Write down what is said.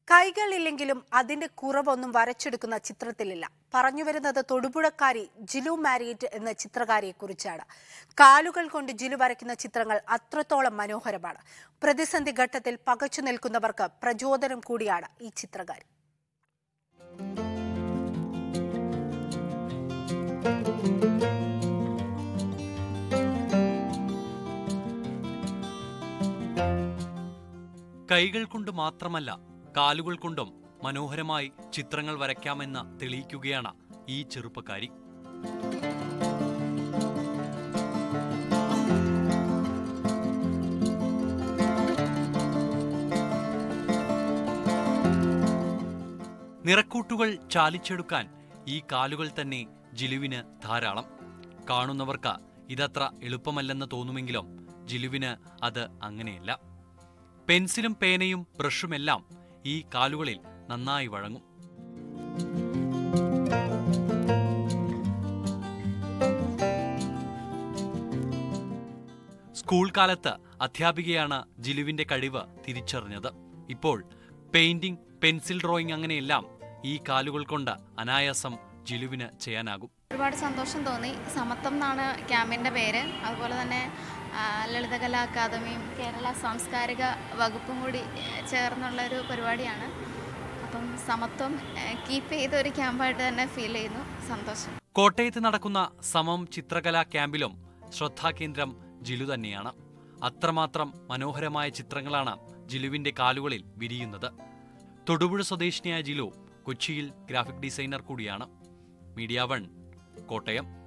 കൈകളില്ലെങ്കിലും അതിന്റെ കുറവൊന്നും വരച്ചെടുക്കുന്ന ചിത്രത്തിലില്ല പറഞ്ഞു വരുന്നത് തൊടുപുഴക്കാരി ജിലു മാരിയറ്റ് എന്ന ചിത്രകാരിയെ കുറിച്ചാണ് കാലുകൾ കൊണ്ട് ജിലു വരയ്ക്കുന്ന ചിത്രങ്ങൾ അത്രത്തോളം മനോഹരമാണ് പ്രതിസന്ധി ഘട്ടത്തിൽ പകച്ചു നിൽക്കുന്നവർക്ക് പ്രചോദനം കൂടിയാണ് ഈ ചിത്രകാരി കൈകൾ കൊണ്ട് മാത്രമല്ല കാലുകൾ കൊണ്ടും മനോഹരമായി ചിത്രങ്ങൾ വരയ്ക്കാമെന്ന് തെളിയിക്കുകയാണ് ഈ ചെറുപ്പക്കാരി നിറക്കൂട്ടുകൾ ചാലിച്ചെടുക്കാൻ ഈ കാലുകൾ തന്നെ ജിലുവിന് ധാരാളം കാണുന്നവർക്ക് ഇതത്ര എളുപ്പമല്ലെന്ന് തോന്നുമെങ്കിലും ജിലുവിന് അത് അങ്ങനെയല്ല പെൻസിലും പേനയും ബ്രഷുമെല്ലാം ഈ കാലുകളിൽ നന്നായി വഴങ്ങും സ്കൂൾ കാലത്ത് അധ്യാപികയാണ് ജിലുവിന്റെ കഴിവ് തിരിച്ചറിഞ്ഞത് ഇപ്പോൾ പെയിന്റിംഗ് പെൻസിൽ ഡ്രോയിങ് അങ്ങനെയെല്ലാം ഈ കാലുകൾ കൊണ്ട് അനായാസം ജിലുവിന് ചെയ്യാനാകും ഒരുപാട് സന്തോഷം തോന്നി സമത്വം എന്നാണ് ക്യാമ്പിൻ്റെ പേര് അതുപോലെ തന്നെ ആ, ലളിതകലാ അക്കാദമിയും കേരള സാംസ്കാരിക വകുപ്പും കൂടി ഏ, ചേർന്നുള്ള ഒരു പരിപാടിയാണ് അപ്പം സമത്വം കീപ്പ് ചെയ്ത ഒരു ക്യാമ്പായിട്ട് തന്നെ ഫീൽ ചെയ്യുന്നു സന്തോഷം കോട്ടയത്ത് നടക്കുന്ന സമം ചിത്രകലാ ക്യാമ്പിലും ശ്രദ്ധാകേന്ദ്രം ജിലു തന്നെയാണ് അത്രമാത്രം മനോഹരമായ ചിത്രങ്ങളാണ് ജിലുവിന്റെ കാലുകളിൽ വിരിയുന്നത് തൊടുപുഴ സ്വദേശിനിയായ ജിലു കൊച്ചിയിൽ ഗ്രാഫിക് ഡിസൈനർ കൂടിയാണ് മീഡിയ വൺ കോട്ടയം